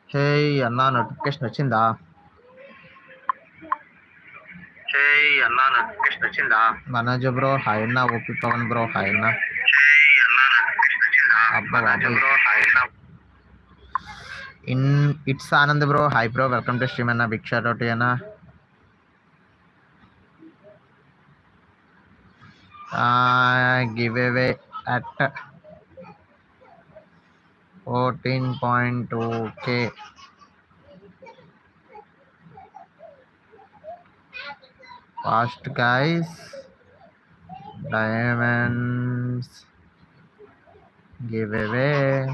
హే అన్నా నోటిఫికేషన్ వచ్చిందా హే అన్నా నోటిఫికేషన్ వచ్చిందా మనోజ్ బ్రో హాయ్ అన్న ఓపి పవన్ బ్రో హాయ్ అన్న అబ్బా బాబాయ్ in it's Anand bro hi bro welcome to stream అన్న బిగ్ షాట్ అవుట్ అన్న giveaway at fourteen point two K fast guys diamonds giveaway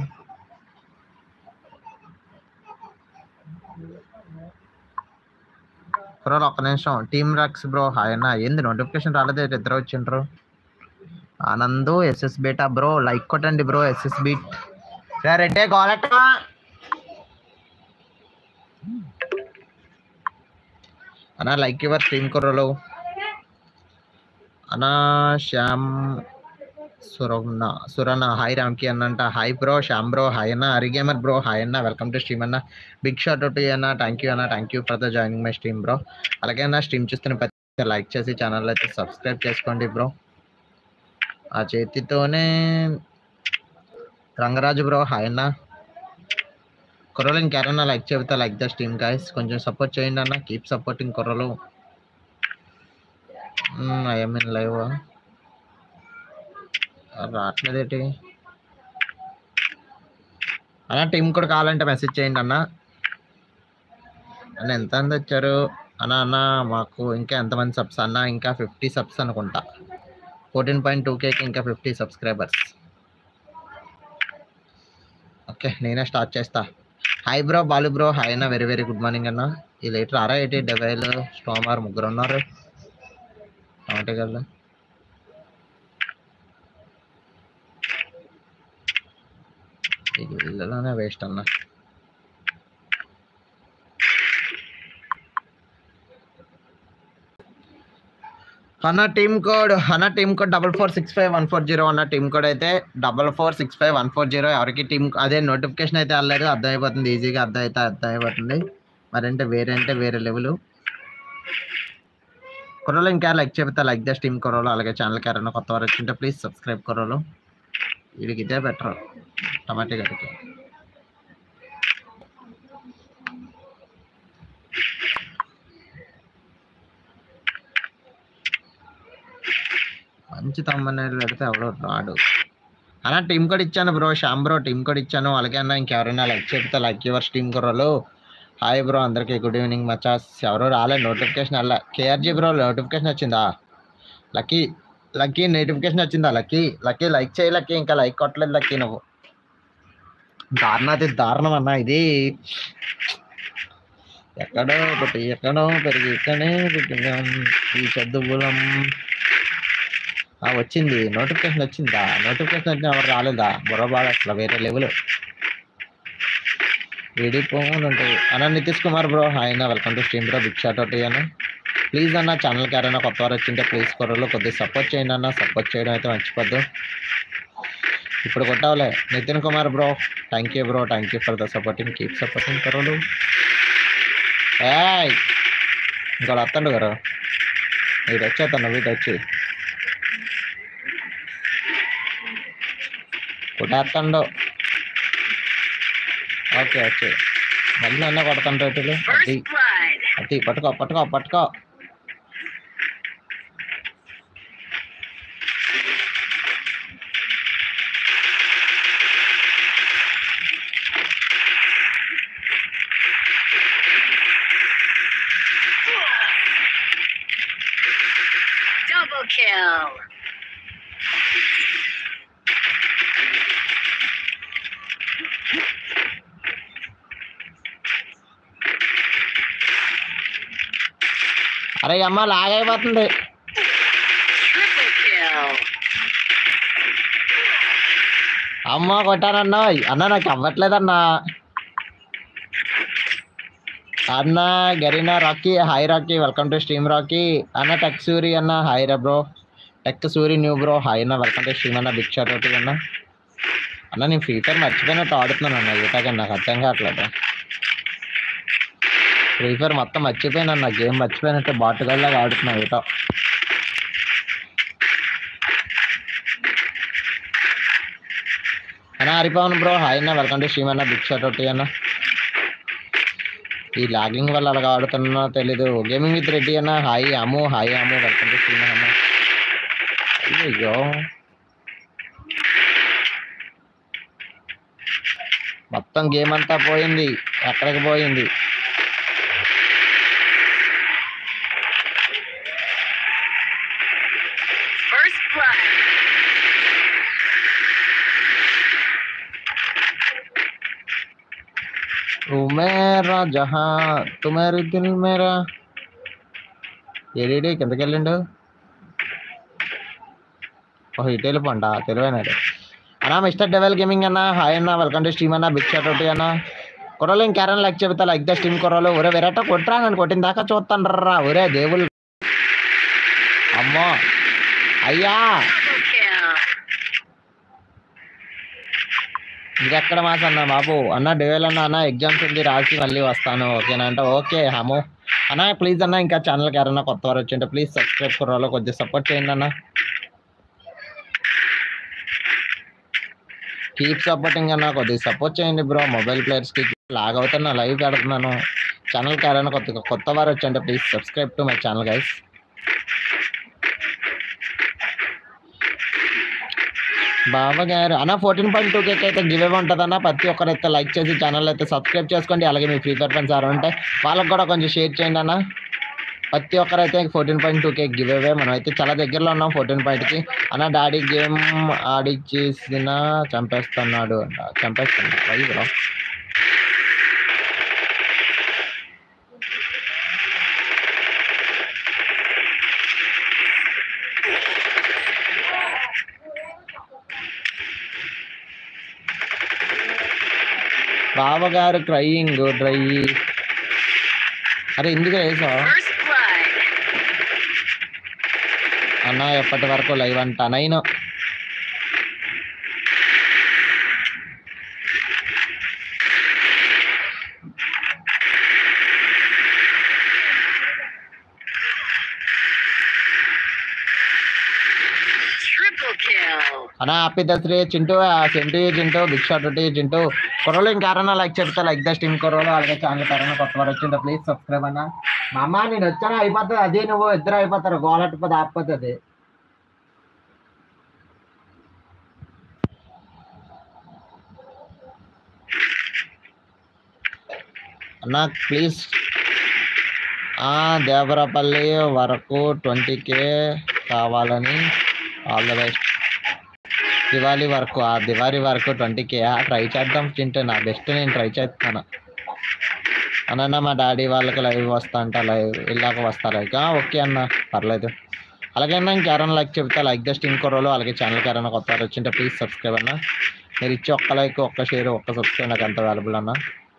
bro ఒక్క నిమిషం టీమ్ రక్స్ బ్రో హాయ్ అన్న ఏంది నోటిఫికేషన్ రాలేదు ఇద్దరు వచ్చిండ్రు ఆనందు ఎస్ఎస్ బీటా బ్రో లైక్ కొట్టండి బ్రో ఎస్ఎస్ బీట్ రెడ్డే గోలట అన్నా లైక్ యువర్ స్ట్రీమ్ కుర్రలు అన్నా శ్యామ్ సురన్న సురన్న హాయ్ రామ్కి అన్నంట hi bro Shyam bro hi అన్న అరిగేమర్ బ్రో హాయ్ అన్న వెల్కమ్ టు స్ట్రీమ్ అన్న బిగ్ షాట్ అవుట్ అన్న థ్యాంక్ యూ అన్న thank you for the joining my stream bro అలాగే అన్న స్ట్రీమ్ చూస్తున్న ప్రతి లైక్ చేసి ఛానల్ అయితే సబ్స్క్రైబ్ చేసుకోండి బ్రో ఆ చేతితోనే రంగరాజు బ్రో హాయ్ అన్న కుర్రలు ఇంకెవరన్నా లైక్ చెబితే లైక్ ద స్ట్రీమ్ గైస్ కొంచెం సపోర్ట్ చేయండి అన్న కీప్ సపోర్టింగ్ కుర్రలు ఐ మీన్ లైవ్ రావట్లేదేటి అన్న టీం కూడా కావాలంటే మెసేజ్ చేయండి అన్న అన్న ఎంత మంది వచ్చారు అన్న అన్న మాకు ఇంకా ఎంతమంది సబ్స్ అన్న ఇంకా ఫిఫ్టీ సబ్స్ అనుకుంటా ఫోర్టీన్ పాయింట్ టూ కేకి ఇంకా ఫిఫ్టీ సబ్స్క్రైబర్స్ ఓకే నేనే స్టార్ట్ చేస్తా hi bro Balu bro hi అన్న వెరీ వెరీ గుడ్ మార్నింగ్ అన్న ఈ లేటర్ ఆరా ఎయిటీ డెవైల్ స్టోమార్ ముగ్గురు ఉన్నారు టమాటా ఇది వీళ్ళలోనే వేస్ట్ అన్న అన్న టీమ్ కోడ్ అన్న team code double four six five one four zero అన్న టీమ్ కోడ్ అయితే double four six five one four zero ఎవరికి టీమ్ అదే నోటిఫికేషన్ అయితే వెళ్ళలేదు అర్థమైపోతుంది ఈజీగా అర్థం అయితే అర్థమైపోతుంది మరంటే వేరే అంటే వేరే లెవెల్ కుర్రలు ఇంకా లైక్ చెబితే లైక్ ద టీమ్ కుర్రలు అలాగే ఛానల్కి ఎవరైనా కొత్త వారు వచ్చింటే ప్లీజ్ సబ్స్క్రైబ్ కుర్రలు వీడికి ఇదే బెటర్ టమాటా గడికి మంచి తమ్మనేది పెడితే ఎవడో రాడు అన్న టీం కోడ్ ఇచ్చాను bro Shyam bro team code ఇచ్చాను అలాగే అన్న ఇంకెవరైనా లైక్ చెప్తే లైక్ యువర్స్ టీం కుర్రలు హాయ్ బ్రో అందరికీ గుడ్ ఈవినింగ్ మచాస్ ఎవరో రాలే నోటిఫికేషన్ అలా కేఆర్జీ బ్రో నోటిఫికేషన్ వచ్చిందా లక్కీ లక్కీ నోటిఫికేషన్ వచ్చిందా లక్కీ లక్కీ లైక్ చేయి లక్కీ ఇంకా లైక్ కొట్టలేదు లక్కీ నువ్వు దారుణాతి దారుణం అన్న ఇది ఎక్కడో ఒకటి ఎక్కడో పెరిగి ఇక్కడే పుట్టినాం ఈ చదువులం ఆ, వచ్చింది నోటిఫికేషన్ వచ్చిందా నోటిఫికేషన్ వచ్చిన ఎవరు రాలేదా బుర్రబాడ అసలు వేరే లెవెల్ విడిపోమని ఉంటుంది అన్న నితీష్ కుమార్ బ్రో హాయ్ అన్న welcome to stream bro big shot out అన్న ప్లీజ్ అన్న ఛానల్కి ఎవరైనా కొత్త వారు వచ్చింటే ప్లీజ్ కొరలో కొద్దిగా సపోర్ట్ చేయండి అన్న సపోర్ట్ చేయడం అయితే మర్చిపోద్దు ఇప్పుడు కొట్టావులే Nitin Kumar bro thank you bro thank you for the supporting keep supporting కొరలు ఏయ్ ఇంకోటి వస్తాడు గారు వీడు వచ్చేస్తాను వీడు వచ్చి కొట్టేస్తాడు ఓకే ఓకే మళ్ళీ నన్ను కొడతాను రేటులు అది First blood. అది పట్టుకో పట్టుకో పట్టుకో Double kill. అరే అమ్మ లాగైపోతుంది Triple kill. అమ్మ కొట్టానన్నా అన్న నాకు అవ్వట్లేదన్నా అన్న Garena Rocky hi Rocky welcome to stream Rocky అన్న టెక్ సూరి అన్న హాయ్ రా bro tech Suri new bro hi అన్న వెల్కమ్ టు స్ట్రీమ్ అన్న బిగ్ షాట్ ఒకటి అన్న అన్న నేను ఫ్రీ ఫైర్ మర్చిపోయినట్టు ఆడుతున్నాను అన్న ఇటాక నాకు అర్థం కావట్లేదు ఫ్రీ ఫైర్ మొత్తం మర్చిపోయాను నా గేమ్ మర్చిపోయినట్టే బాటుగాళ్ళగా ఆడుతున్నా ఏటో అన్న హరిపవన్ బ్రో హాయ్ అన్న వెల్కమ్ టు శ్రీమన్న బిగ్ షాట్ ఒకటి అన్న ఈ లాగింగ్ వల్ల అలాగా ఆడుతున్నా తెలీదు గేమింగ్ విత్ రెడ్డి అన్న hi Ammu hi Ammu welcome to శ్రీమన్ అమ్మ అయ్యో మొత్తం గేమ్ అంతా పోయింది ఎక్కడికి పోయింది First blood. तू मेरा जहां तुम्हारी దిల్ మేరా ఏడేడి కిందకి వెళ్ళిండు ఓహో ఇటు వెళ్ళిపోండా తెలివైనాడు అన్నా మిస్టర్ డెవల్ గేమింగ్ అన్న హాయ్ అన్న వెల్కమ్ టు స్ట్రీమ్ అన్న బిగ్ షాట్ ఒకటి అన్న కుర్రలు ఇంకెవరైనా లైక్ చెబుతా లైక్ ద స్ట్రీమ్ కుర్రలు ఒరే వెరట కొట్రా నన్ను కొట్టిన దాకా చూస్తాను రా ఒరే దేవుళ్ళు అమ్మో అయ్యా Double kill. ఇది ఎక్కడ మాస అన్న బాబు అన్న డేవల్ అన్న అన్న ఎగ్జామ్స్ ఉంది రాసి మళ్ళీ వస్తాను ఓకేనా అంటే ఓకే హమో అన్న ప్లీజ్ అన్న ఇంకా ఛానల్కి ఎవరైనా కొత్త వారు వచ్చింటే ప్లీజ్ సబ్స్క్రైబ్ కుర్రాలో కొద్దిగా సపోర్ట్ చేయండి అన్న కీప్ సపోర్టింగ్ అన్న కొద్దిగా సపోర్ట్ చేయండి బ్రో మొబైల్ ప్లేయర్స్కి లాగ్ అవుతున్నా లైవ్ పెడుతున్నాను ఛానల్కి ఎవరైనా కొత్త కొత్త వారు వచ్చంటే please subscribe to my channel guys Baba గారు అన్న ఫోర్టీన్ పాయింట్ టూ కేక్ అయితే గివ్ అవే ఉంటుందన్న ప్రతి ఒక్కరైతే లైక్ చేసి ఛానల్ అయితే సబ్స్క్రైబ్ చేసుకోండి అలాగే మీ ఫ్రీ ఫైర్ ఫ్రెండ్స్ ఎవరు ఉంటే వాళ్ళకి కూడా కొంచెం షేర్ చేయండి అన్న ప్రతి ఒక్కరైతే fourteen point two K giveaway మనం అయితే చాలా దగ్గరలో ఉన్నాం ఫోర్టీన్ పాయింట్కి అన్న డాడీ గేమ్ ఆడిచ్చేసిన చంపేస్తున్నాడు అంట చంపేస్తున్నాడు అది బ్రో బావగారు క్రయింగ్ డ్రై అరే ఎందుకు వేసావు First blood. అన్న ఎప్పటి వరకు లైవ్ అంట నైన్ Triple kill. అన్న హ్యాపీ దసరే చింటూ చింటూ చింటూ బిగ్ షాట్ ఒకటి చింటూ కుర్రలు ఇంకెవరన్నా లైక్ చెప్తే లైక్ ద స్టీమ్ కుర్రలు అలాగే ఛానల్ ఎవరైనా కొత్త వారు వచ్చిందో ప్లీజ్ సబ్స్క్రైబ్ అన్న మా అమ్మ నేను వచ్చాను అయిపోతుంది అదే నువ్వు ఇద్దరు అయిపోతారు గోలట్టుపోతే ఆగిపోతుంది అన్న ప్లీజ్ దేవరపల్లి వరకు ట్వంటీ కే కావాలని ఆల్ ద బెస్ట్ దివాళీ వరకు ఆ దివాళీ వరకు ట్వంటీ కే ట్రై చేద్దాం తింటే నా బెస్ట్ నేను ట్రై చేస్తాను అన్న మా డాడీ వాళ్ళకి లైవ్ వస్తా అంట లైవ్ ఇలాగ వస్తా లైక్ ఓకే అన్న పర్లేదు అలాగే అన్న ఇంకెవరైనా లైక్ చెప్తే లైక్ జస్ట్ ఇంకో రోజు అలాగే ఛానల్కి ఎవరైనా కొత్త వారు వచ్చింటే ప్లీజ్ సబ్స్క్రైబ్ అన్న మీరు ఇచ్చే ఒక్క లైక్ ఒక్క షేర్ ఒక్క సబ్స్క్రైబ్ నాకు ఎంత వాల్యుబుల్ అన్న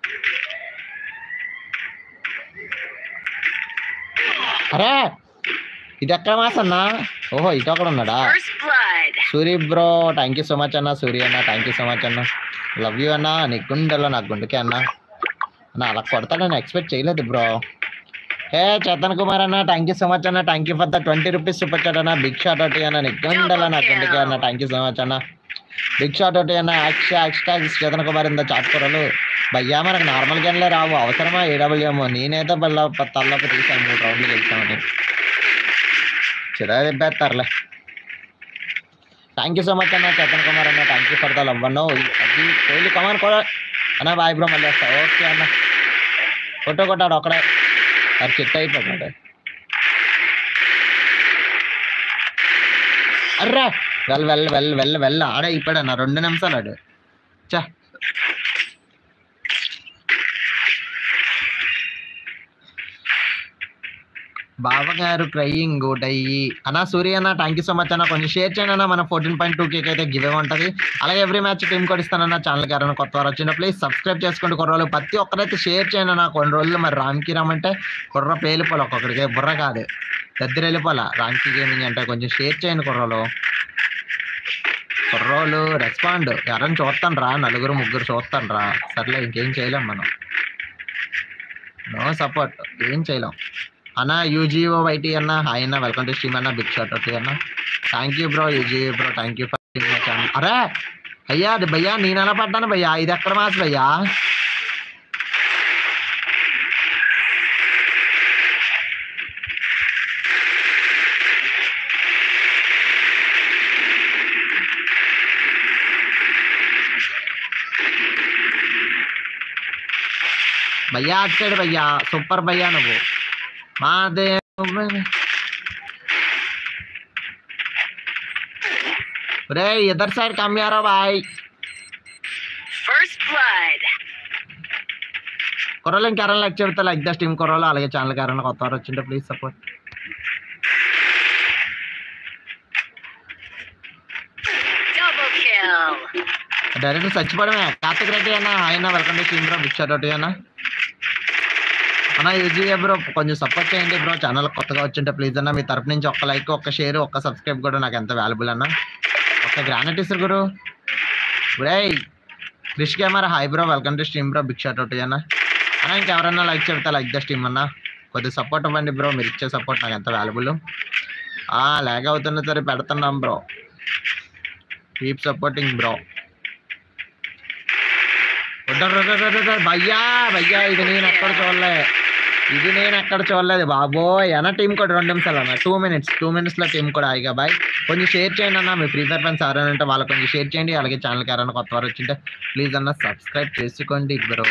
అరే ఇది ఎక్కడ మాస్ అన్న ఓహో ఇటు అక్కడ ఉన్నాడా First blood. Suri bro thank you so much అన్న సూరి అన్న థ్యాంక్ యూ సో మచ్ అన్న లవ్ యూ అన్న నీ గుండెలో నా గుండెకే అన్న అన్న అలా కొడతాడని ఎక్స్పెక్ట్ చేయలేదు బ్రో హే చేతన్ కుమార్ అన్న థ్యాంక్ యూ సో మచ్ అన్న thank you for the twenty rupees super chat అన్న బిగ్ షాట్ ఒకటి అన్న నీ గుండెలో నా గుండెకే అన్న థ్యాంక్ యూ సో మచ్ అన్న బిగ్ షాట్ ఒకటి అన్న యాక్స్ యాక్స్ట్రా చేతన్ కుమార్ ఇంత చాట్ కూరలు భయ్యా మనకు నార్మల్ గన్లే రావు అవసరమా ఏడబ్ల్యూఎం నేనైతే బల్ల తల్లపు తీసాను మూడు రౌండ్లు గెలిచామని చిరా దెబ్బేస్తారులే థ్యాంక్ యూ సో మచ్ అన్న చేతన్ కుమార్ అన్న thank you for the love అన్న అది కోహ్లీ కమాన్ కూడా అన్న బాయ్ బ్రో మళ్ళీ వస్తా ఓకే అన్న కొట్టు కొట్టాడు ఒకడే అది చెట్టు అయిపోతున్నాడు అర్రా well well well well well ఆడే ఇప్పుడన్న రెండు నిమిషాలు ఆడు చా బావగారు క్రయింగ్ గోటయ్యి అన్న సూర్య అన్న థ్యాంక్ యూ సో మచ్ అన్న కొంచెం షేర్ చేయండి అన్న మన ఫోర్టీన్ పాయింట్ టూ కేక్ అయితే గివ్ ఉంటుంది అలాగే ఎవ్రీ మ్యాచ్ టీమ్ కూడా ఇస్తానన్న ఛానల్ ఎవరైనా కొత్త వారు వచ్చిన ప్లీజ్ సబ్స్క్రైబ్ చేసుకోండి కొన్ని రోజులు ప్రతి ఒక్కరైతే షేర్ చేయండి అన్న కొన్ని రోజులు మరి రామ్కి రామ్ అంటే బుర్ర పేలిపోలే ఒక్కొక్కడికి బుర్ర కాదు దగ్గర వెళ్ళిపోలే రామ్కి గేమింగ్ అంటే కొంచెం షేర్ చేయండి కుర్రోలు కుర్రోలు రెస్పాండ్ ఎవరైనా చూస్తాను రా నలుగురు ముగ్గురు చూస్తాను రా సర్లే ఇంకేం చేయలేం మనం నో సపోర్ట్ ఏం చేయలేం అన్న యూజీఓ వైటీ అన్న హాయ్ అన్న వెల్కమ్ టు స్ట్రీమ్ అన్న బిగ్ షాట్ ఒకటి అన్న thank you bro UGO bro thank you for channel అరే అయ్యా అది భయ్యా నేను ఎలా పడ్డాను భయ్యా ఇది ఎక్కడ మాస్ భయ్యా భయ్యా అటు సైడ్ భయ్యా సూపర్ భయ్యా నువ్వు మాదే రే ఇద్దరు సైడ్ కమ్మారో బాయ్ First blood. కుర్రలు ఇంకెవరైనా లైక్ చెప్తే లైక్ ద స్టీమ్ కుర్రలు అలాగే ఛానల్కి ఎవరైనా కొత్త వారు వచ్చింటే please support Double kill. Direct చచ్చిపోవడమే కార్తిక్ రెడ్డి అన్న ఆయన welcome to stream bro big shot ఒకటి అన్న అన్న యూజీఏ బ్రో కొంచెం సపోర్ట్ చేయండి బ్రో ఛానల్ కొత్తగా వచ్చింటే ప్లీజ్ అన్న మీ తరపు నుంచి ఒక్క లైక్ ఒక్క షేర్ ఒక్క సబ్స్క్రైబ్ కూడా నాకు ఎంత వాల్యుబుల్ అన్న ఒక్క గ్రానైట్ ఇస్తారు గురు బ్రే Krish camera hi bro welcome to stream bro big shot ఒకటి అన్న అన్న ఇంకెవరన్నా లైక్ చెప్తే లైక్ ద స్ట్రీమ్ అన్న కొద్దిగా సపోర్ట్ ఇవ్వండి బ్రో మీరు ఇచ్చే సపోర్ట్ నాకు ఎంత వాల్యుబుల్ లాగ్ అవుతున్నా సరే పెడుతున్నాం బ్రో కీప్ సపోర్టింగ్ బ్రో భయ్యా భయ్యా ఇది నేను ఎక్కడ చూడలే ఇది నేను ఎక్కడ చూడలేదు బాబోయ్ అన్న టీం కూడా రెండు నిమిషాలు అన్న టూ మినిట్స్ టూ మినిట్స్లో టీం కూడా హాయిగా బాయ్ కొంచెం షేర్ చేయండి అన్న మీ ఫ్రీ ఫైర్ ఫ్రెండ్స్ ఎవరైనా ఉంటే వాళ్ళకి కొంచెం షేర్ చేయండి అలాగే ఛానల్కి ఎవరైనా కొత్త వారు వచ్చింటే ప్లీజ్ అన్న సబ్స్క్రైబ్ చేసుకోండి బ్రో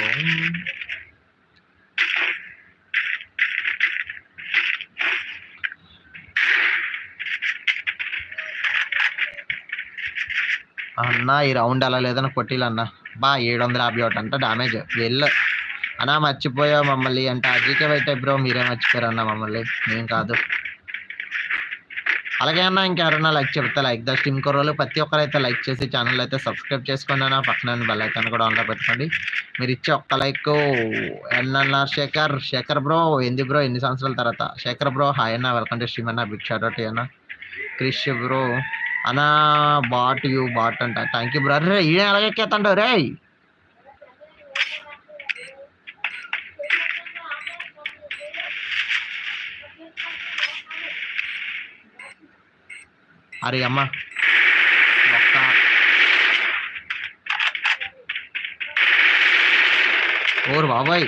అన్న ఈ రౌండ్ అలా లేదని కొట్టిలు అన్న బా ఏడు వందల యాభై ఒకటి అంట డామేజ్ వెళ్ళు అన్న మర్చిపోయా మమ్మల్ని అంటే అజీకే అయితే బ్రో మీరే మర్చిపోయారు అన్న మమ్మల్ని నేను కాదు అలాగే అన్న ఇంకెవరైనా లైక్ చెప్తే లైక్ ద స్టీమ్ కుర్రోలు ప్రతి ఒక్కరైతే లైక్ చేసి ఛానల్ అయితే సబ్స్క్రైబ్ చేసుకోండి అన్న పక్కన బెల్ ఐకాన్ కూడా ఆన్లో పెట్టుకోండి మీరు ఇచ్చే ఒక్క like NNR Shekhar Shekhar bro ఏంది బ్రో ఎన్ని సంవత్సరాల తర్వాత శేఖర్ బ్రో హాయ్ అన్న వెల్కమ్ టు స్ట్రీమ్ అన్న బిగ్ షాట్ అవుట్ అన్న క్రిష్ బ్రో అన్నా బాట్ యూ బాట్ అంట థ్యాంక్ యూ బ్రో రే ఈయన ఎలాగ ఎక్కేతండో రే అరే అమ్మ ఒక్క ఓరు బాబాయ్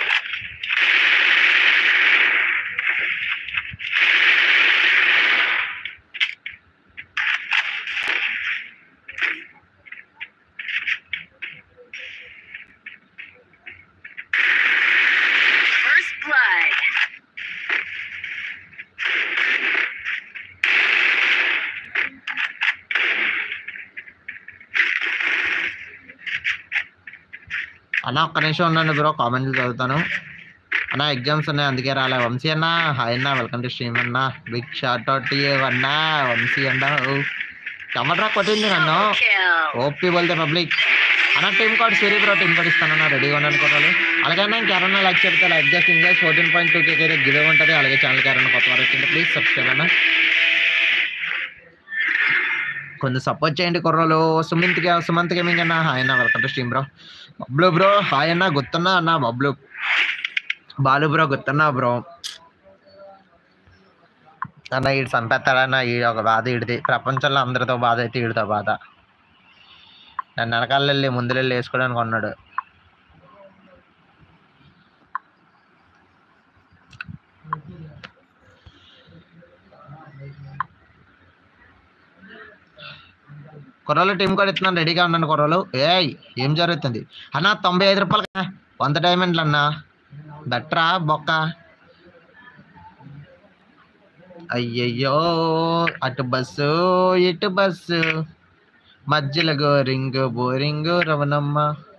First blood. అన్న ఒక్క నిమిషం ఉండండి బ్రో కామెంట్లు చదువుతాను అన్న ఎగ్జామ్స్ ఉన్నాయి అందుకే రాలే వంశీ అన్న హాయ్ అన్న వెల్కమ్ టు స్ట్రీమ్ అన్న బిగ్ షార్ట్ అవుట్ అన్న వంశీ అన్న టమాటా కొట్టింది నన్ను Double kill. ఓపీ బోల్తే పబ్లిక్ అన్న టీమ్ కార్డ్ సిరీ బ్రో టీమ్ కార్డ్ ఇస్తానన్న రెడీగా ఉన్నాను అనుకోవాలి అలాగే అన్న ఇంకెవరన్నా లైక్ చెప్తే లైక్ చేసి ఇంకా ఫోర్టీన్ పాయింట్ టూ కేక్ అయితే గివ్ ఉంటుంది అలాగే ఛానల్కి ఎవరైనా కొత్త వారు వచ్చింటే ప్లీజ్ సబ్స్క్రైబ్ అన్న కొంచెం సపోర్ట్ చేయండి కుర్రోలు సుమంత్కి సుమంత్ గేమింగ్ అన్న హాయ్ అన్న welcome to stream bro Bablu bro hi అన్న గుర్తున్నా అన్న బబ్లు బాలు బ్రో గుర్తున్నా బ్రో అన్న ఈడు చంపేస్తాడన్న ఈ ఒక బాధ ఈడిది ప్రపంచంలో అందరితో బాధ అయితే ఈడితో బాధ నన్ను వెనకాల వెళ్ళి ముందు వెళ్ళి వేసుకోవడానికి ఉన్నాడు కుర్రలు టీం కూడా ఇస్తున్నాను రెడీగా ఉన్నాను కుర్రలు ఏయ్ ఏం జరుగుతుంది అన్న తొంభై ఐదు రూపాయలు కదా వంద డైమండ్లు అన్న దట్రా బొక్క అయ్యయ్యో అటు బస్సు ఇటు బస్సు మధ్యలో గోరింగ్ బోరింగ్ రవణమ్మ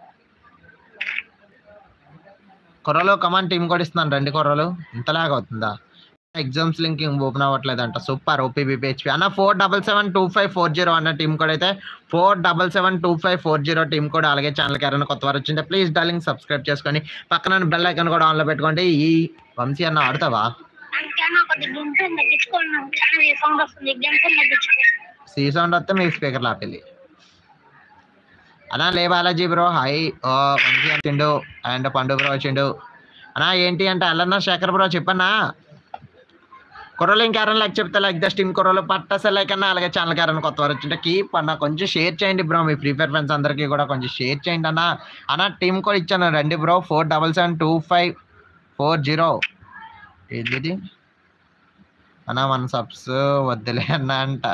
కుర్రలు కమాన్ టీం కూడా ఇస్తున్నాను రండి కుర్రలు ఇంతలాగా అవుతుందా ఎగ్జామ్స్ లింక్ ఓపెన్ అవ్వట్లేదంట సూపర్ ఓపీబీపీహెచ్పి అన్న four double seven two five four zero అన్న టీం కూడా అయితే four double seven two five four zero team కూడా అలాగే ఛానల్కి ఎవరైనా కొత్త వారు వచ్చింటే ప్లీజ్ డార్లింగ్ సబ్స్క్రైబ్ చేసుకోండి పక్కన బెల్ ఐకాన్ కూడా ఆన్లో పెట్టుకోండి ఈ వంశీ అన్న ఆడతావా అంటే నాకు కొద్ది గంటలు తగ్గించుకున్నాను చాలా సౌండ్ వస్తుంది గంటలు తగ్గించుకో సీ సౌండ్ వస్తే మీ స్పీకర్ లాపెళ్ళి అన్నా లే బాలాజీ బ్రో హాయ్ ఓ మంచి వచ్చిండు అండ్ పండు బ్రో వచ్చిండు అన్నా ఏంటి అంటే అల్లన్న శేఖర్ బ్రో చెప్పన్నా కుర్రలు ఇంకెవరైనా లైక్ చెప్తే లైక్ ద స్టీమ్ కుర్రలు పట్టసే లైక్ అన్న అలాగే ఛానల్ ఎవరైనా కొత్త వారు వచ్చింటే కీప్ అన్న కొంచెం షేర్ చేయండి బ్రో మీ ఫ్రీ ఫైర్ ఫ్రెండ్స్ అందరికీ కూడా కొంచెం షేర్ చేయండి అన్న అన్న టీం కూడా ఇచ్చాను రండి bro four double seven two five four zero ఏంటిది అన్న మన సబ్స్ వద్దులే అన్న అంట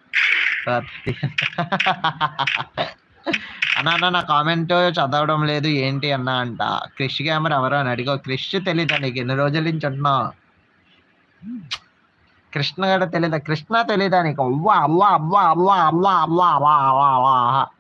అన్న అన్న నా కామెంట్ చదవడం లేదు ఏంటి అన్న అంట క్రిష్ గ్యామర్ ఎవరో అని అడిగో క్రిష్ తెలీదా నీకు ఎన్ని రోజుల నుంచి అంటున్నావు కృష్ణ గడ తెలీదా కృష్ణ తెలీదా నీకు అవ్వా అవ్వా అవ్వా అవ్వా అవ్వా అవ్వా అవ్వా అవ్వా అవ్వా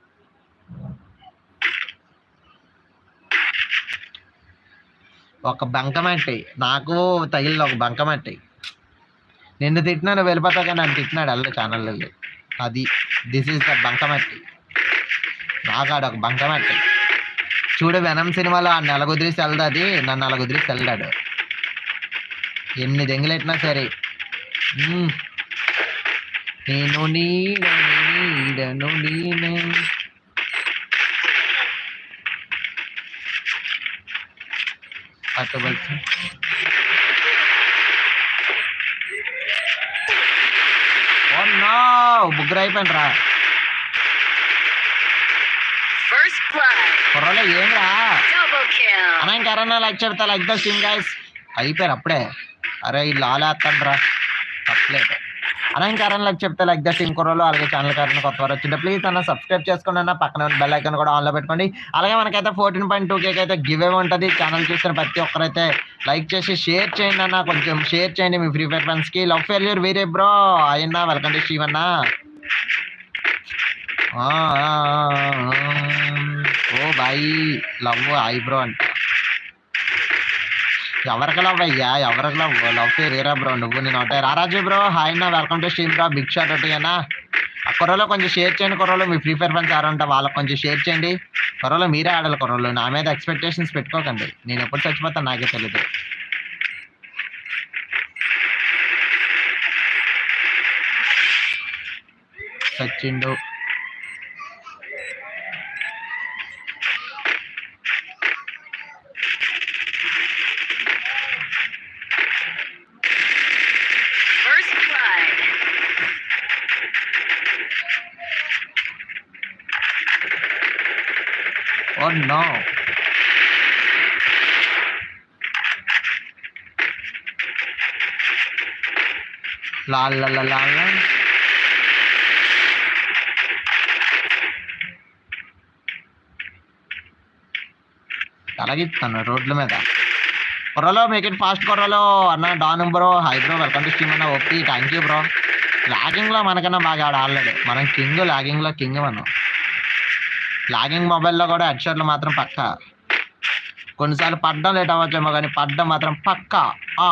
ఒక బంకమట్టి నాకు తగిలిన ఒక బంకమట్టి నిన్ను తిట్టినాను వెళ్ళిపోతా కానీ నన్ను తిట్టినాడు అల్ల ఛానల్లో అది దిస్ ఈస్ ద బంకమట్టి నాకాడు ఒక బంకమట్టి చూడు వెనం సినిమాలో ఆ నెల కుదిరిసి వెళ్దాది నన్ను నెల కుదిరిసి వెళ్దాడు ఎన్ని దెంగులెట్టినా సరే మ్మ్. నేను నీడను నీడను నీనే అటు బస్సు ఓ నో ముగ్గురు అయిపోయినరా First blood. కుర్రలో ఏం రా Double kill. అన్న ఇంకెవరన్నా లైక్ చెప్తా లైక్ ద స్టీమ్ గైస్ అయిపోయారు అప్పుడే అరే ఈ లాలేస్తాను రా తప్పలేదు అన్న ఇంకెవరన్నా లైక్ చెప్తే లైక్ ద స్టీమ్ కుర్రలు అలాగే ఛానల్ కారణం కొత్త వారు వచ్చింటే ప్లీజ్ అన్న సబ్స్క్రైబ్ చేసుకోండి అన్న పక్కన బెల్ ఐకాన్ కూడా ఆన్లో పెట్టుకోండి అలాగే మనకైతే ఫోర్టీన్ పాయింట్ టూ కేక్ అయితే గివ్ అవే ఉంటుంది ఛానల్ చూసిన ప్రతి ఒక్కరైతే లైక్ చేసి షేర్ చేయండి అన్న కొంచెం షేర్ చేయండి మీ ఫ్రీ ఫైర్ ఫ్రెండ్స్ కి లవ్ ఫెయిల్యూర్ వీరే బ్రో అయ్యన్నా వెల్కమ్ టు స్టీవ్ అన్న ఆ, ఆ, ఆ, ఆ. ఓ బాయ్ లవ్ ఐ బ్రో అంట ఎవరికి లవ్ అయ్యా ఎవరికి లవ్ లవ్ వేరా బ్రో నువ్వు నేను ఒకటే రారాజు బ్రో హాయ్ అన్న welcome to stream bro big shot ఒకటి అన్న ఆ కుర్రలో కొంచెం షేర్ చేయండి కుర్రలో మీ ఫ్రీ ఫైర్ ఫ్రెండ్స్ ఎవరంటే వాళ్ళకి కొంచెం షేర్ చేయండి కుర్రలో మీరే ఆడాలి కుర్రలు నా మీద ఎక్స్పెక్టేషన్స్ పెట్టుకోకండి నేను ఎప్పుడు చచ్చిపోతాను నాకే తెలియదు సచ్చిండు First blood. ఓ నో లాల్ లాల్ లాల్ లాల్. అలాగిస్తాను రోడ్ల మీద కొర్రలో మేక్ ఇట్ ఫాస్ట్ కొర్రలో అన్న don bro hi bro welcome to stream అన్న OP thank you bro lagging లో మనకన్నా బాగా ఆడ ఆడలేడు మనం కింగ్ లాగింగ్ లో కింగ్ మనం లాగింగ్ మొబైల్లో కూడా హెడ్ షాట్లు మాత్రం పక్క కొన్నిసార్లు పడ్డం లేట్ అవ్వచ్చేమో కానీ పడ్డం మాత్రం పక్క ఆ.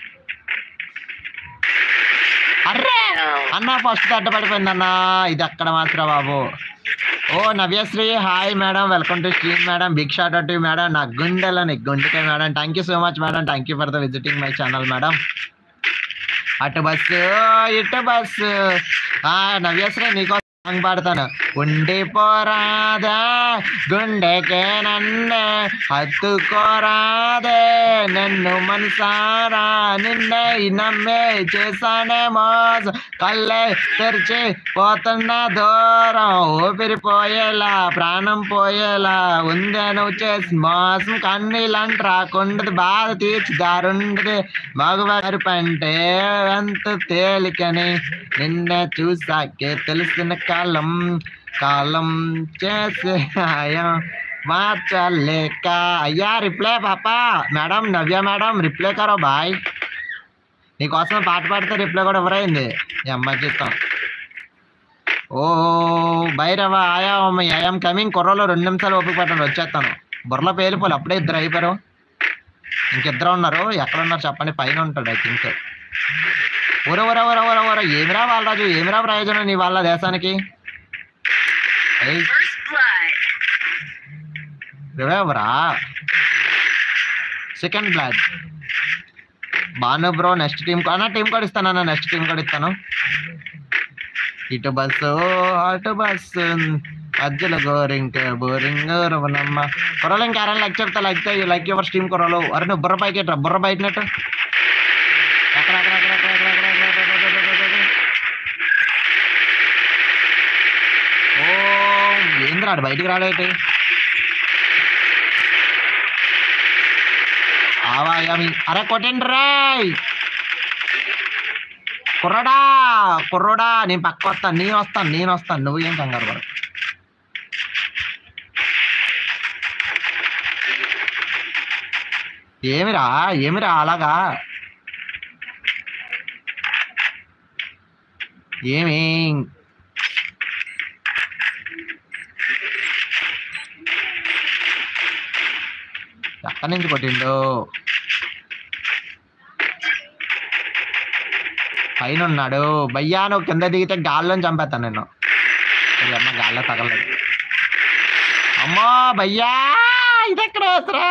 అర్రే అన్న ఫస్ట్ అడ్డ పడిపోయింది అన్న ఇది అక్కడ మాత్రం బాబు ఓ Navyasri hi madam welcome to stream madam big shot అటు మేడం నా గుండెలని గుండెకాయ madam thank you so much madam thank you for the visiting my channel madam అటు బస్సు ఇటు బస్సు ఆ నవ్యశ్రీ నీకో సాంగ్ పాడతాను ఉండిపోరాదా గుండెకే నన్నే హత్తుకోరాదే నన్ను మనసారా నిన్నే నమ్మే చేశానే మోసం కళ్ళే తెరిచి పోతున్న దూరం ఊపిరిపోయేలా ప్రాణం పోయేలా ఉందే నువ్వు చేసి మోసం కన్నీళ్ళంట రాకుండదు బాధ తీర్చి దారుండదు మగవారి పంటే ఎంత తేలికని నిన్నే చూసాకే తెలిసిన కాలం కాలం చేసే ఆయం మార్చలేక అయ్యా రిప్లై పాపా మేడం నవ్య మేడం రిప్లై కరో బాయ్ నీకోసం పాట పాడితే రిప్లై కూడా ఎవరైంది ఈ అమ్మ జీతం ఓ భైరవ ఆయా ఐఎమ్ కమింగ్ కుర్రలో రెండు నిమిషాలు ఓపిక పట్టండి వచ్చేస్తాను బుర్రలో పేలిపోలు అప్పుడే ఇద్దరు అయిపోయారు ఇంకిద్దరు ఉన్నారు ఎక్కడ ఉన్నారు చెప్పండి పైన ఉంటాడు ఐ థింక్ ఊర ఊర ఊర ఊర ఊర ఏమిరా బాలరాజు ఏమిరా ప్రయోజనం నీ వాళ్ళ దేశానికి ఏయ్, First blood. రివైవరా సెకండ్ బ్లాడ్ బాను బ్రో నెక్స్ట్ టీం అన్న టీం కూడా ఇస్తాను అన్న నెక్స్ట్ టీం కూడా ఇస్తాను ఇటు బస్సు అటు బస్సు అజ్జల గోరింక బోరింగ్ రవణమ్మ కొరలు ఇంకెవరైనా లైక్ చెప్తా లైక్ లైక్ యువర్ స్ట్రీమ్ కొరలు అరే నువ్వు బుర్ర పైకి ఎట్రా బుర్ర బయటనట్టు ఎక్కడ ఎక్కడ ఎక్కడ ఎక్కడ ఎక్కడ ఎక్కడ ఎక్కడ ఎక్కడ ఎక్కడ ఎక్కడ ఎక్కడ ఎక్కడ? ఓ ఏంద్రాడు బయటికి రాడేటి ఆవాయామి అరే కొట్టండి రాయ్ కుర్రడా కుర్రోడా నేను పక్క వస్తాను నేను వస్తాను నేను వస్తాను నువ్వు ఏం కంగారు పడు ఏమిరా ఏమిరా అలాగా ఏమి ఎక్కడి నుంచి కొట్టిండు పైన ఉన్నాడు భయ్యా నువ్వు కింద దిగితే గాల్లోని చంపేస్తాను నేను ఇది అమ్మ గాల్లో తగలలేదు అమ్మో భయ్యా ఇది ఎక్కడ వస్తురా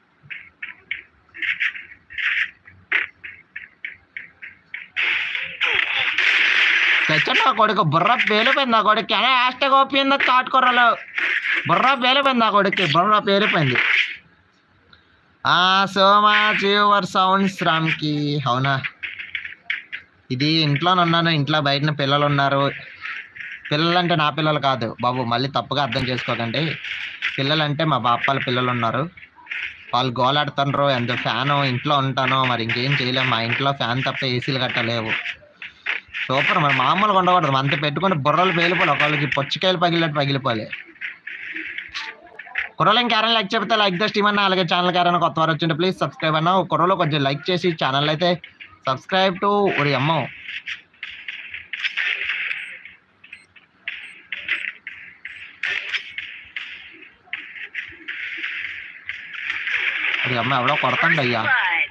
తెచ్చండి నా కొడుకు బుర్ర పేలిపోయింది నా కొడుకు అనే హ్యాష్టాగ్ ఓపియింది కాటుకూరలు బుర్ర పేలిపోయింది నా కొడుకు బుర్ర పేలిపోయింది ఆ సో మచ్ యువర్ సౌండ్స్ రామ్కి అవునా ఇది ఇంట్లోనే ఉన్నాను ఇంట్లో బయటన పిల్లలు ఉన్నారు పిల్లలు అంటే నా పిల్లలు కాదు బాబు మళ్ళీ తప్పుగా అర్థం చేసుకోకండి పిల్లలు అంటే మా బాపాల పిల్లలు ఉన్నారు వాళ్ళు గోలాడుతుండ్రు ఎంత ఫ్యాన్ ఇంట్లో ఉంటాను మరి ఇంకేం చేయలేము మా ఇంట్లో ఫ్యాన్ తప్ప ఏసీలు కట్టలేవు సూపర్ మరి మామూలుగా ఉండకూడదు అంత పెట్టుకుని బుర్రలు పేలిపోవాలి ఒకళ్ళకి పొచ్చికాయలు పగిలినట్టు పగిలిపోవాలి కుర్రలు ఇంకెవరైనా లైక్ చెప్తే లైక్ ద స్టీమ్ అన్న అలాగే ఛానల్ ఎవరైనా కొత్త వారు వచ్చింటే ప్లీజ్ సబ్స్క్రైబ్ అన్న కుర్రలో కొంచెం లైక్ చేసి ఛానల్ అయితే సబ్స్క్రైబ్ టు ఒరి అమ్మో ఒరి అమ్మ ఎవడో కొడతండి అయ్యా Blood.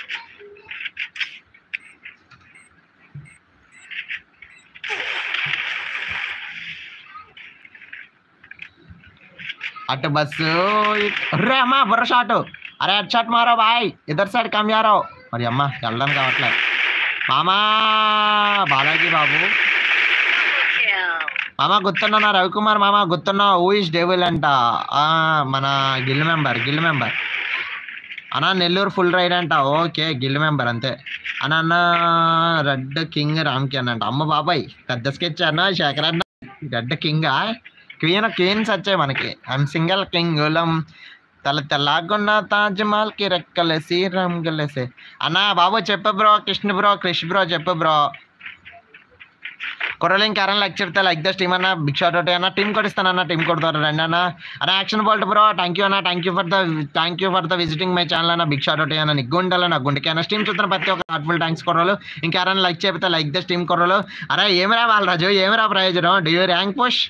అటు బస్సు అర్రే అమ్మ బుర్ర షాట్ అరే అటు షాట్ మారో బాయ్ ఇద్దరు సైడ్ కమ్ యారో మరి అమ్మ వెళ్ళడానికి కావట్లే మామా బాలాజీ బాబు Double kill. మామ గుర్తున్నా రవికుమార్ మామ గుర్తున్నా హూ ఇస్ డేవిల్ అంట ఆ, మన గిల్ మెంబర్ గిల్ మెంబర్ అన్న నెల్లూరు ఫుల్ రైడ్ అంట ఓకే గిల్ మెంబర్ అంతే అన్న అన్న రెడ్ కింగ్ రామ్కి అన్న అంట అమ్మ బాబాయ్ పెద్ద స్కెచ్ అన్న శేఖర్ అన్న రెడ్ కింగా క్వీన్ క్వీన్స్ వచ్చాయి మనకి ఐమ్ సింగల్ కింగ్ ఉలం తల తెల్లగున్న తాజ్ మహల్ కి రెక్కలేసి రంగులేసి అన్న బాబు చెప్పు bro Krishna bro Krish bro చెప్పు బ్రో కొరలు ఇంకెవరైనా లైక్ చెప్తే లైక్ ద టీమ్ అన్న బిగ్ షాట్ అవుతాయి అన్న టీమ్ కొడిస్తాను అన్న టీమ్ కొడతారు రండి అన్న అన్న action bolt bro thank you అన్న thank you for the thank you for the visiting my channel అన్న బిగ్ షాట్ అవుతాయి అన్న నీకు ఉండాలి నా గుండెకి అన్న స్టీమ్ చూస్తున్న ప్రతి ఒక్క హార్ట్ఫుల్ థ్యాంక్స్ కొరలు ఇంకెవరైనా లైక్ చెప్తే లైక్ ద స్టీమ్ కొరలు అరే ఏమిరా బాలరాజు ఏమిరా ప్రయోజనం do you rank push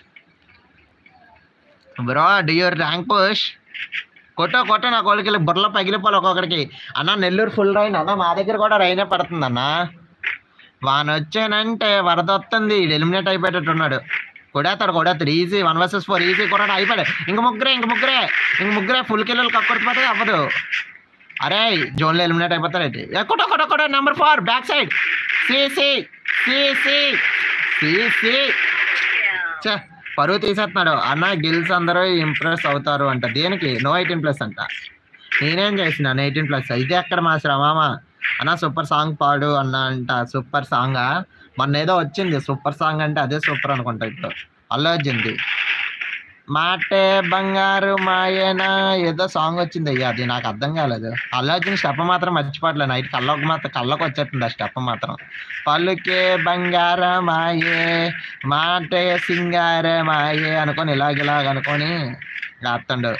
bro do you rank push కొట్టో కొట్టో నా కోళ్ళకి బుర్రలో పగిలిపోవాలి ఒక్కొక్కడికి అన్న నెల్లూరు ఫుల్ రైన్ అన్న మా దగ్గర కూడా రైనే పడుతుంది అన్న వాన వచ్చానంటే వరద వస్తుంది ఎలిమినేట్ అయిపోయేటట్టున్నాడు కొడేస్తాడు కొడేస్తాడు easy one versus four easy కూడా అయిపోయాడు ఇంక ముగ్గురే ఇంక ముగ్గురే ఇంక ముగ్గురే ఫుల్ కిల్లలు కక్కుడిపోతే అవ్వదు అరే జోన్లో ఎలిమినేట్ అయిపోతాడు అయితే కొట్ట కొట్ట కొట్ట నెంబర్ ఫోర్ బ్యాక్ సైడ్ సి సి సి సి సి సి Kill. ఛే, పరువు తీసేస్తున్నాడు అన్న గిల్స్ అందరూ ఇంప్రెస్ అవుతారు అంట దేనికి నో ఎయిటీన్ ప్లస్ అంట నేనేం చేసినాను ఎయిటీన్ ప్లస్ ఇది ఎక్కడ మా శ్రమామ అన్న సూపర్ సాంగ్ పాడు అన్న అంట సూపర్ సాంగ్ మొన్న ఏదో వచ్చింది సూపర్ సాంగ్ అంటే అదే సూపర్ అనుకుంటా ఇప్పుడు అల్లు వచ్చింది మాటే బంగారు మాయేనా ఏదో సాంగ్ వచ్చింది అయ్యా అది నాకు అర్థం కాలేదు అల్లు వచ్చిన స్టెప్ మాత్రం మర్చిపోవట్లేదు నైట్ కళ్ళకు మాత్రం కళ్ళకు వచ్చేస్తుంది ఆ స్టెప్ మాత్రం పలుకే బంగార మాయే మాటే సింగార మాయే అనుకొని ఇలాగ ఇలాగ అనుకొని రాత్తండు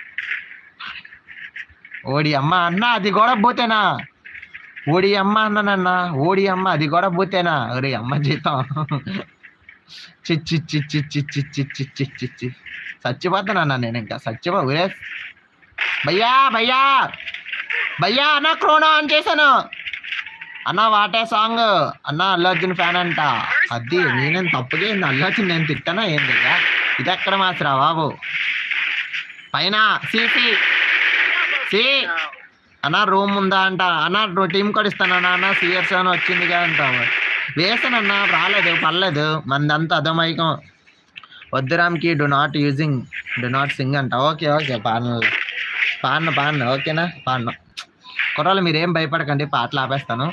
ఓడి అమ్మ అన్న అది కూడా పోతేనా ఓడి అమ్మ అన్నానన్న ఓడి అమ్మ అది కూడా పోతేనా ఒరి అమ్మ జీతం చిచ్చి చిచ్చి చిచ్చి చిచ్చి చిచ్చి చి చచ్చిపోతానన్నా నేను ఇంకా చచ్చిపో ఒరే భయ్యా భయ్యా భయ్యా అన్న క్రోనా ఆన్ చేశాను అన్న వాటే సాంగ్ అన్న అల్లు అర్జున్ ఫ్యాన్ అంట అది నేనేం తప్పుగా ఏంది అల్లు అర్జున్ నేను తిట్టానా ఏంది ఇక? ఇది ఎక్కడ మాత్రా బాబు పైన సీసీ Double See? kill. అన్న రూమ్ ఉందా అంట అన్న టీం కూడా ఇస్తానన్నా అన్న సిఆర్ సెవెన్ వచ్చిందిగా అంట వేసానన్నా రాలేదు పర్లేదు మందంతా అధమైకం వద్దు రామ్కి do not using do not sing అంట ఓకే ఓకే పాడను పాడను పాడను ఓకేనా పాడను కుర్రాళ్ళు మీరేం భయపడకండి పాటలు ఆపేస్తాను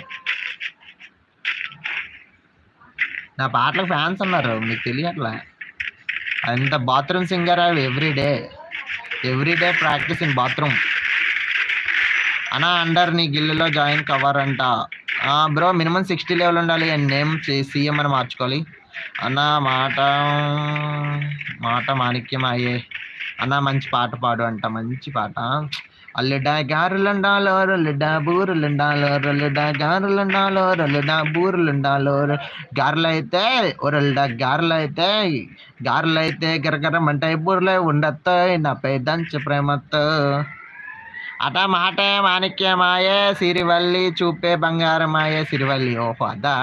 నా పాటలకు ఫ్యాన్స్ ఉన్నారు మీకు తెలియట్లా అంత bathroom singer every day every day practice in bathroom అన్నా అండర్ నీ గిల్లులో జాయిన్ కవర్ అంట బ్రో మినిమం సిక్స్టీ లెవెల్ ఉండాలి అండ్ నేమ్ సీఎం అని మార్చుకోవాలి అన్న మాట మాట మాణిక్యం అయ్యే అన్న మంచి పాట పాడు అంట మంచి పాట అల్లిడా గారులుండాలో రొల్లిడా బూరులుండాలో రొల్లిడా గారులుండాలో రొల్లిడా బూరులుండాలో గారెలు అయితే ఒరల్డా గారెలు అయితే గారెలు అయితే గరగరమంటే బూరెలే ఉండత్తో నాపై దంచు ప్రేమతో అట మాటే మాణిక్యమాయే సిరివల్లి చూపే బంగారమాయే సిరివల్లి ఓహో అదా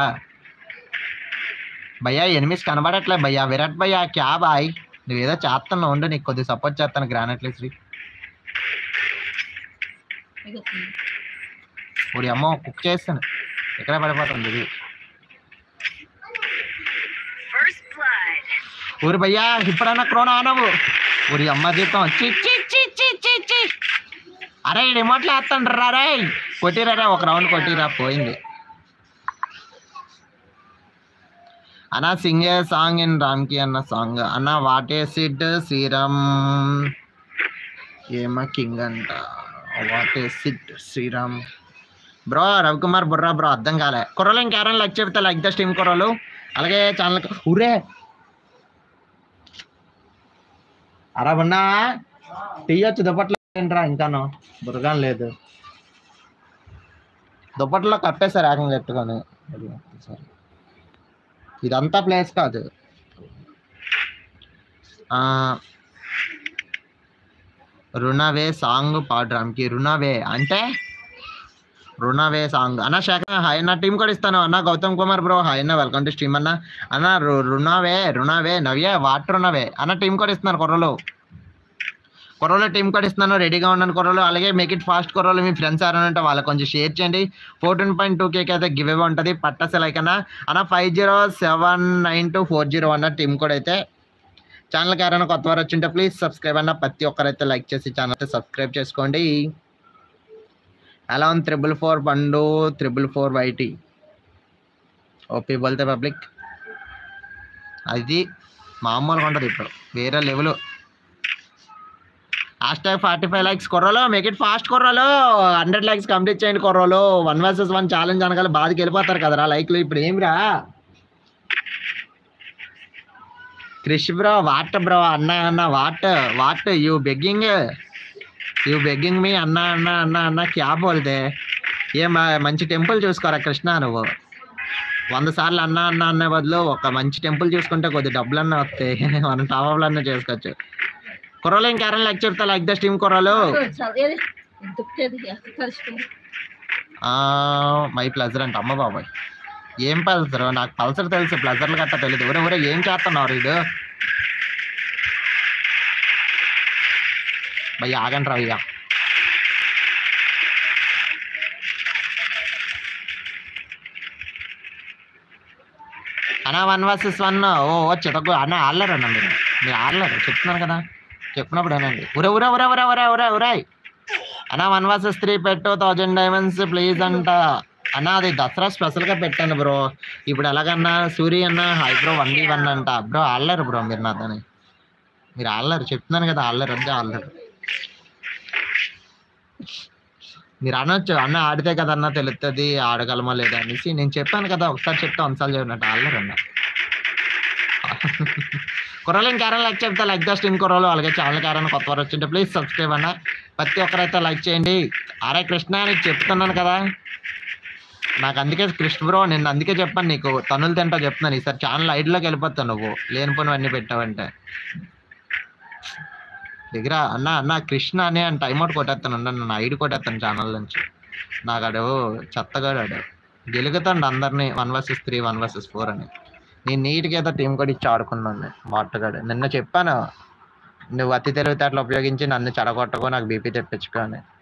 భయ్యా ఎనిమిస్ కనబడట్లే భయ్యా విరాట్ భయ్యా క్యా బాయ్ నువ్వేదో చేస్తున్నావు ఉండు నీకు కొద్దిగా సపోర్ట్ చేస్తాను గ్రానైట్ శ్రీ ఊరి అమ్మ కుక్ చేస్తాను ఎక్కడ పడిపోతుంది ఇది First blood. ఊరి భయ్యా ఇప్పుడన్నా క్రోనా అనవు ఊరి అమ్మ జీతం చి చి చి చి చి చి అరే రిమోట్లో వేస్తాండ్రు రా రే కొట్టిరా ఒక రౌండ్ కొట్టిరా పోయింది అన్న సింగ్ ఏ సాంగ్ ఇన్ రామ్కి అన్న సాంగ్ అన్న వాటే సిడ్ శ్రీరామ్ ఏమ కింగ్ అంట వాటే సిడ్ శ్రీరామ్ బ్రో రవికుమార్ బుర్రా బ్రో అర్థం కాలే కుర్రలు ఇంకెవరైనా లైక్ చెప్తే లైక్ ద స్టీమ్ కుర్రలు అలాగే ఛానల్ ఉరే అరా బన్నా తీయొచ్చు దుప్పట్లో ఏంట్రా ఇంకాను బుర్రగా లేదు దుప్పట్లో కప్పేశారు ఏకంగా ఎట్టుకొని సరే ఇదంతా ప్లేస్ కాదు ఆ, రుణవే సాంగ్ పాడడానికి రుణవే అంటే రుణవే సాంగ్ అన్న శేఖర్ హాయ్ అన్న టీం కూడా ఇస్తాను అన్న గౌతమ్ కుమార్ బ్రో హాయ్ అన్న వెల్కమ్ టు స్ట్రీమ్ అన్న అన్న రు- రుణవే రుణవే నవ్యే వాట్ రుణవే అన్న టీం కూడా ఇస్తున్నారు కుర్రలు కుర్రలు టీం కూడా ఇస్తున్నాను రెడీగా ఉన్నాను కుర్రలు అలాగే మేక్ ఇట్ ఫాస్ట్ కుర్రలు మీ ఫ్రెండ్స్ ఎవరైనా ఉంటే వాళ్ళకి కొంచెం షేర్ చేయండి ఫోర్టీన్ పాయింట్ టూ కేకి అయితే గివ్ అవే ఉంటుంది పట్టసే లైక్ అన్న అన్న five zero seven nine two four zero అన్న టీం కూడా అయితే ఛానల్కి ఎవరైనా కొత్త వారు వచ్చింటే ప్లీజ్ సబ్స్క్రైబ్ అన్న ప్రతి ఒక్కరైతే లైక్ చేసి ఛానల్ అయితే సబ్స్క్రైబ్ చేసుకోండి అలా ఉంది త్రిబుల్ ఫోర్ పండు త్రిబుల్ ఫోర్ వైటీ ఓపీ బోల్తే పబ్లిక్ అది మామూలుగా ఉంటుంది ఇప్పుడు వేరే level hash tag forty five likes కొర్రలో మేక్ ఇట్ ఫాస్ట్ కొర్రలో హండ్రెడ్ లైక్స్ కంప్లీట్ చేయండి కొర్రలో వన్ వర్సెస్ వన్ ఛాలెంజ్ అనగానే బాధకి వెళ్ళిపోతారు కదరా లైక్లు ఇప్పుడు ఏమిరా క్రిష్ బ్రో వాట్ బ్రో అన్న అన్న what what you begging you begging me అన్న అన్న అన్న అన్న క్యా బోల్తే ఏ మ- మంచి టెంపుల్ చూసుకోరా కృష్ణ నువ్వు వంద సార్లు అన్న అన్న అనే బదులు ఒక మంచి టెంపుల్ చూసుకుంటే కొద్ది డబ్బులు అన్న వస్తాయి మనం టాప్ అన్న చేసుకోవచ్చు కుర్రలు ఇంకెవరైనా లైక్ చెప్తా లైక్ ద స్టీమ్ కుర్రలు మై ప్లజర్ అంట అమ్మ బాబాయ్ ఏం పల్సర్ నాకు పల్సర్ తెలుసు ప్లజర్లు గట్ట తెలియదు ఊరే ఊరే ఏం చేస్తున్నావు ఇది భయ్య ఆగండి రవయ్య అన్న వన్ వర్సెస్ వన్ ఓ ఓ చితకు అన్న ఆడలేరు అన్న మీరు మీరు ఆడలేరు చెప్తున్నాను కదా చెప్పినప్పుడు ఏనండి ఉరే ఉరే ఉరే ఉరే ఉరే ఉరే ఉరే అన్న వన్ వర్సెస్ త్రీ పెట్టు థౌజండ్ డైమండ్స్ ప్లీజ్ అంట అన్న అది దసరా స్పెషల్ గా పెట్టాను బ్రో ఇప్పుడు ఎలాగన్నా సూర్య అన్న hi bro one D one అంట బ్రో ఆడలేరు బ్రో మీరు నాతోని మీరు ఆడలేరు చెప్తున్నాను కదా ఆడలేరు అంటే ఆడలేరు మీరు అనొచ్చు అన్న ఆడితే కదా అన్న తెలుస్తుంది ఆడగలమా లేదా అనేసి నేను చెప్పాను కదా ఒకసారి చెప్తే వంశాలు చెప్పినట్టు ఆడలేరు అన్న కుర్రలు ఇంకెవరైనా లైక్ చెప్తే లైక్ ద స్టీమ్ కుర్రలు అలాగే ఛానల్కి ఎవరైనా కొత్త వారు వచ్చింటే ప్లీజ్ సబ్స్క్రైబ్ అన్న ప్రతి ఒక్కరైతే లైక్ చేయండి అరే కృష్ణ నీకు చెప్తున్నాను కదా నాకు అందుకే కృష్ణ బ్రో నేను అందుకే చెప్పాను నీకు తనులు తింటా చెప్తున్నాను ఈసారి ఛానల్ ఐడిలోకి వెళ్ళిపోతావు నువ్వు లేనిపోయినవన్నీ పెట్టావంటే దగ్గర అన్న అన్న కృష్ణ అనే అని టైం అవుట్ కొట్టేస్తాను అన్న నన్ను ఐడి కొట్టేస్తాను ఛానల్ నుంచి నాకు ఆడు చెత్తగాడు ఆడు గెలుగుతాడు అందరినీ one versus three one versus four అని నేను నీట్గా అయితే టీం కూడా ఇచ్చి ఆడుకున్నాను బాటగాడు నిన్న చెప్పాను నువ్వు అతి తెలివితేటలు ఉపయోగించి నన్ను చెడగొట్టకో నాకు బీపీ తెప్పించుకో అని